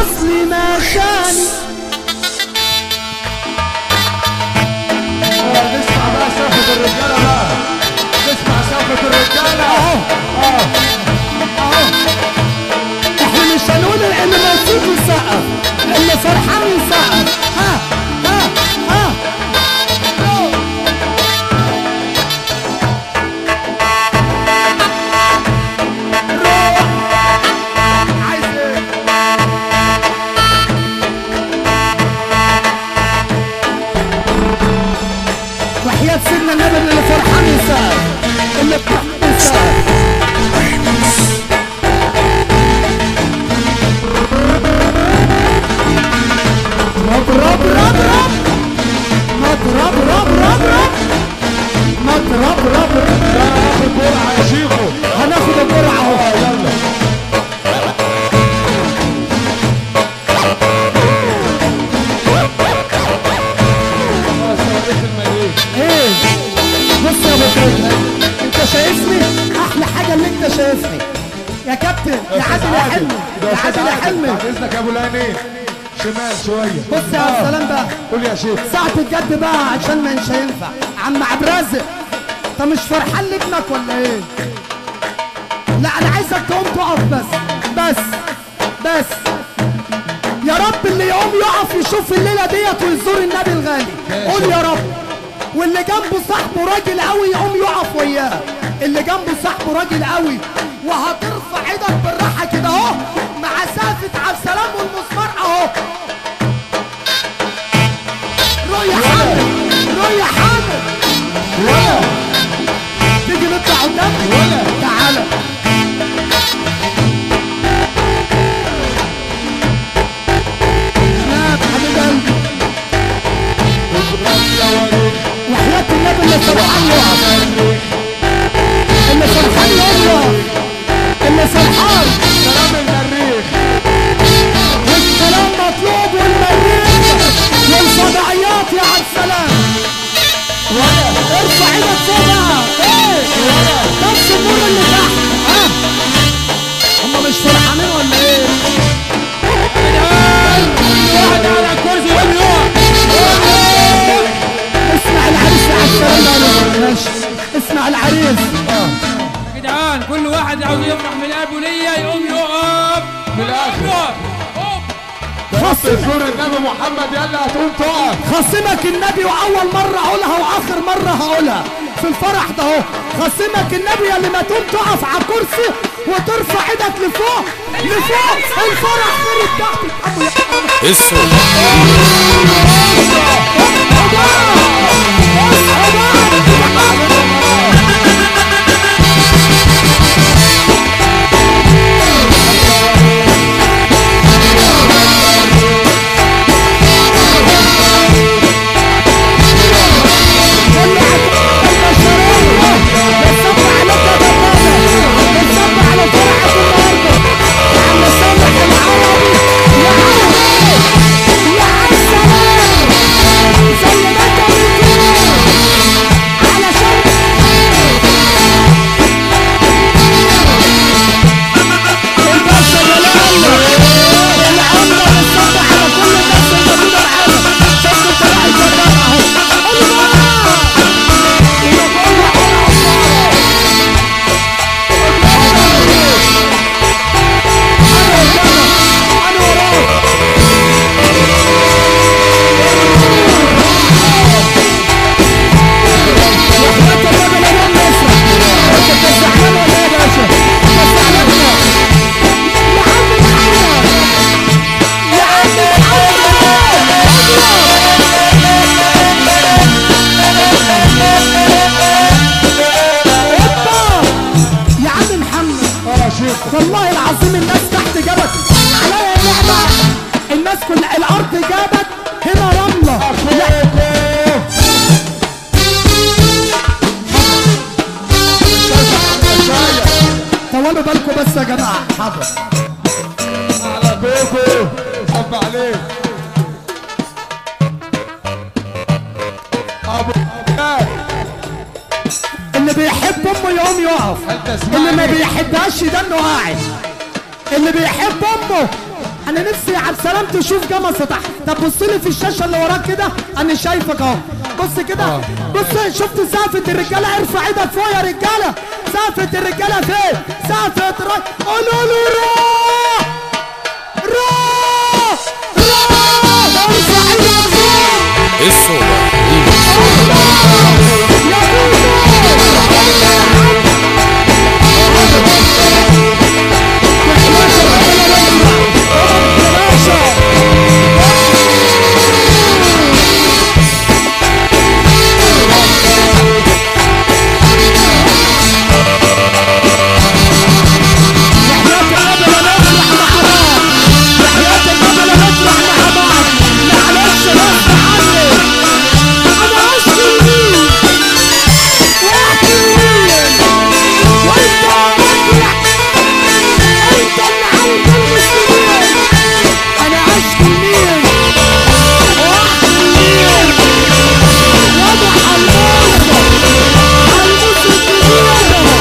اصلي مشاني آه، نسمع بقى سقفة الرجالة بقى نسمع سقفة الرجالة اهو اه اهو احنا مش هنقول اللي مبسوط يسقف اللي فرحان يسقف ها ها ها عايز ايه؟ وحياة سيدنا النبي اللي فرحان يسقف اللي فرحان يسقف رب رب رب رب مط رب رب رب رب مط رب رب رب لا اخد جرعة يا شيخو هناخد الجرعة اهو اه يلا اه سواليف المليك ايه بص يا ابو تريكة انت شايفني احلى حاجة اللي انت شايفني يا كابتن يا عادل يا حلمي ده يا استاذ عادل يا عادل حلمي بعد اذنك يا ابو لاني شمال شوية بص يا سلام بقى قول يا شيخ ساعة الجد بقى عشان ما مش هينفع عم عبد الرازق انت مش فرحان لابنك ولا ايه؟ لا انا عايزك تقوم تقف بس بس بس يا رب اللي يقوم يقف يشوف الليلة ديت ويزور النبي الغالي قول يا رب واللي جنبه صاحبه راجل قوي يقوم يقف وياه اللي جنبه صاحبه راجل قوي وهترفع ايدك بالراحة كده اهو مع سافة عبد السلام والمسمار اهو رؤيا حامد رؤيا حامد ولا تيجي نطلع قدام ولا. تعالى نعم حبيب قلبي وحياة النبي اللي فرحان يقف اللي فرحان يقف اللي فرحان سلام المريخ والكلام مطلوب والمريض والفضائيات يا عبد السلام ارفع ايدك فوق بقى ايه نفس النور اللي تحت ها هم مش فرحانين ولا ايه واحد على الكرسي يقوم يقع اسمع العريس يا عبد السلام ماشي اسمع العريس يا جدعان كل واحد عاوز يفرح من ابو ليا يقوم يقف من الاخر يقف قوم. خصم تزور النبي محمد يلا هتقوم تقف خصمك النبي واول مره اقولها واخر مره هقولها في الفرح ده اهو خصمك النبي اللي ما تقوم تقف على كرسي وترفع ايدك لفوق لفوق الفرح غير تحت ابو يا عم محمد اه يا شيخ والله العظيم الناس تحت جابت عليا النعمة الناس كل الأرض جابت هنا رملة لا طولوا بالكم بس يا جماعة حاضر على كوكو صب عليك ابو أبو- اللي بيحب أمه يقوم يقف انت اسمعني اللي ما بيحبهاش ده إنه قاعد اللي بيحب أمه انا نفسي يا عبد السلام تشوف جمصة تحت طب بص لي في الشاشه اللي وراك كده انا شايفك اهو بص كده بص شفت سقفة الرجاله ارفع ايدك فوق يا رجاله سقفة الرجاله فين سقفة الرجاله قولوا له روح روح روح ارفع ايدك فوق الصوبة يا معلش غصب عني انا اشكي مين واحكي مين وانت مطلع انت اللي عايز المسلمين انا اشكي مين واحكي مين وضع المرضى المسلمين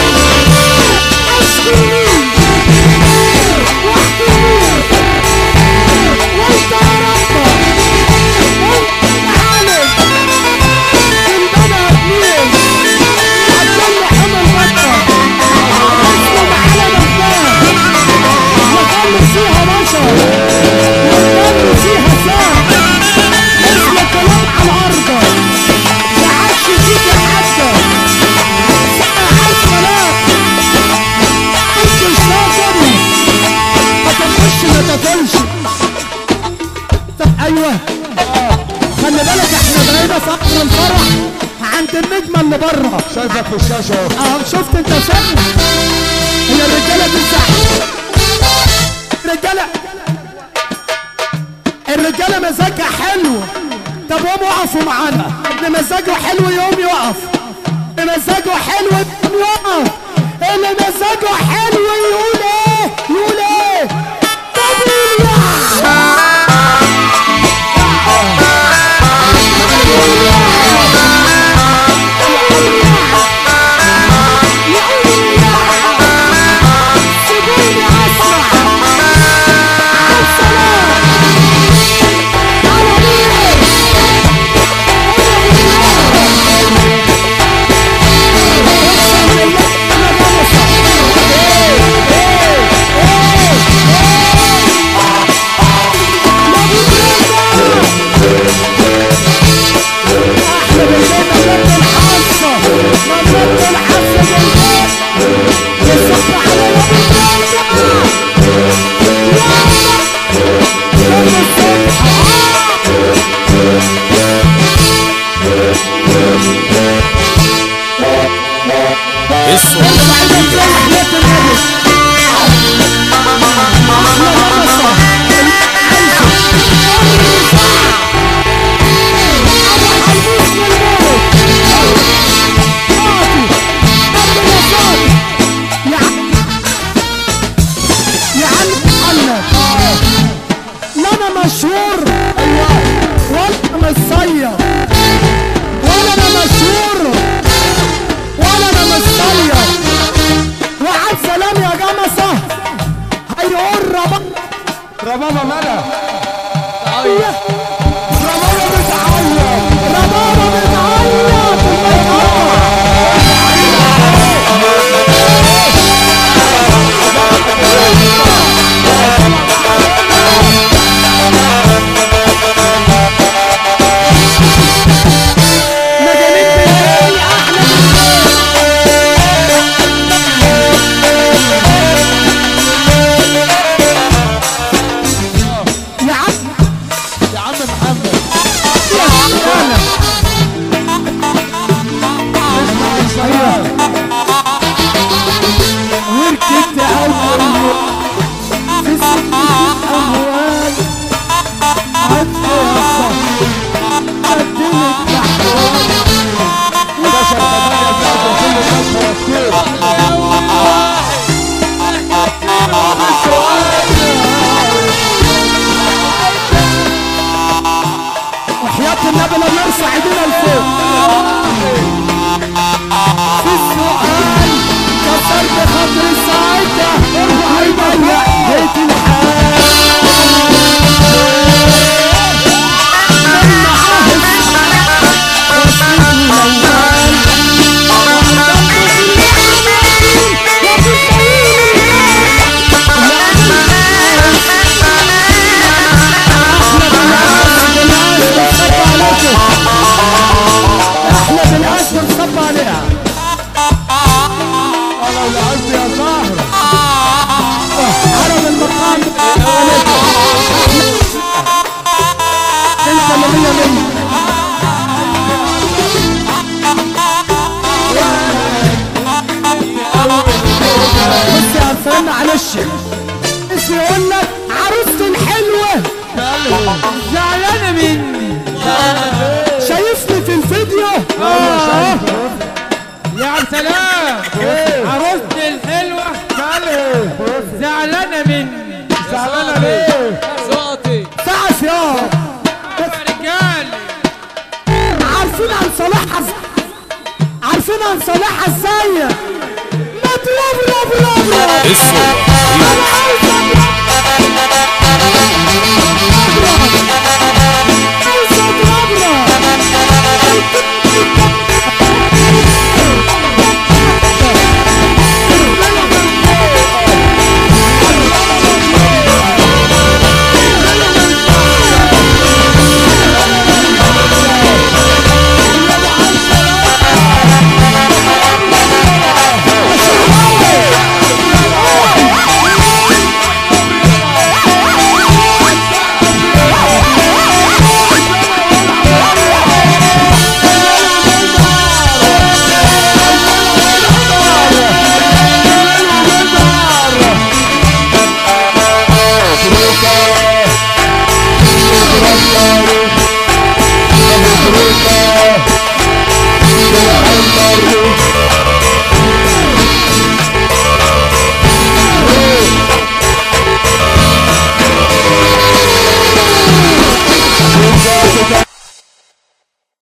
اشكي مين واحكي مين وانت يا رب وانت عالم البنات مين عبدالله حمل بطة اسلم على نفسها وخلي فيها بشر وخلي فيها سام مثل كلام على الارض ما عادش فيك حتى على السلام انت شاطر ما تخش ما تاكلش طب ايوه خلي بالك احنا بقينا في قصر الفرح عند النجمه اللي بره شايفك في الشاشة اهو اه شفت انت شايف هي الرجاله دي صح رجاله الرجاله مزاجها حلو طب قوموا اقفوا معانا اللي مزاجه حلو يقوم يقف اللي مزاجه حلو يقوم يقف اللي مزاجه حلو يقول ايه يقول ايه طب يا سيبوني اسمع عالسلام على مين احلى بالبيت مبدأ الحاسة مبدأ الحاسة بالبيت يصب على نبي الصوبة يا عم محمد لا انا مشهور ولا انا مصير ولا انا مشهور ولا انا مصير وعد سلام يا جمصة هيقول ربا ربابة ملا ربابة بتعيط ربابة بتعيط الميت مجانين بالليل احلى يا عم يا عم محمد يا سلام اسمع السلام وركبت اول في سكة اموال عالقصة قدمت احوال 11 8 كل الناس مبسوط وحياة النبي لم يرفع ايدينا لفوق في السؤال كسرت خاطر ساعتها ارفع ايدك بيت الحال معلش اسمي يقول لك عروستي الحلوه زعلانة مني شايفني في الفيديو آه. يا عبد سلام عروستي الحلوة زعلانة مني زعلانة ليه؟ صوتي سعس يا يا رجال عارفين عن صلاح عز... عارفين عن صلاح ازاي ما تلف لف لف الصوت انا عايز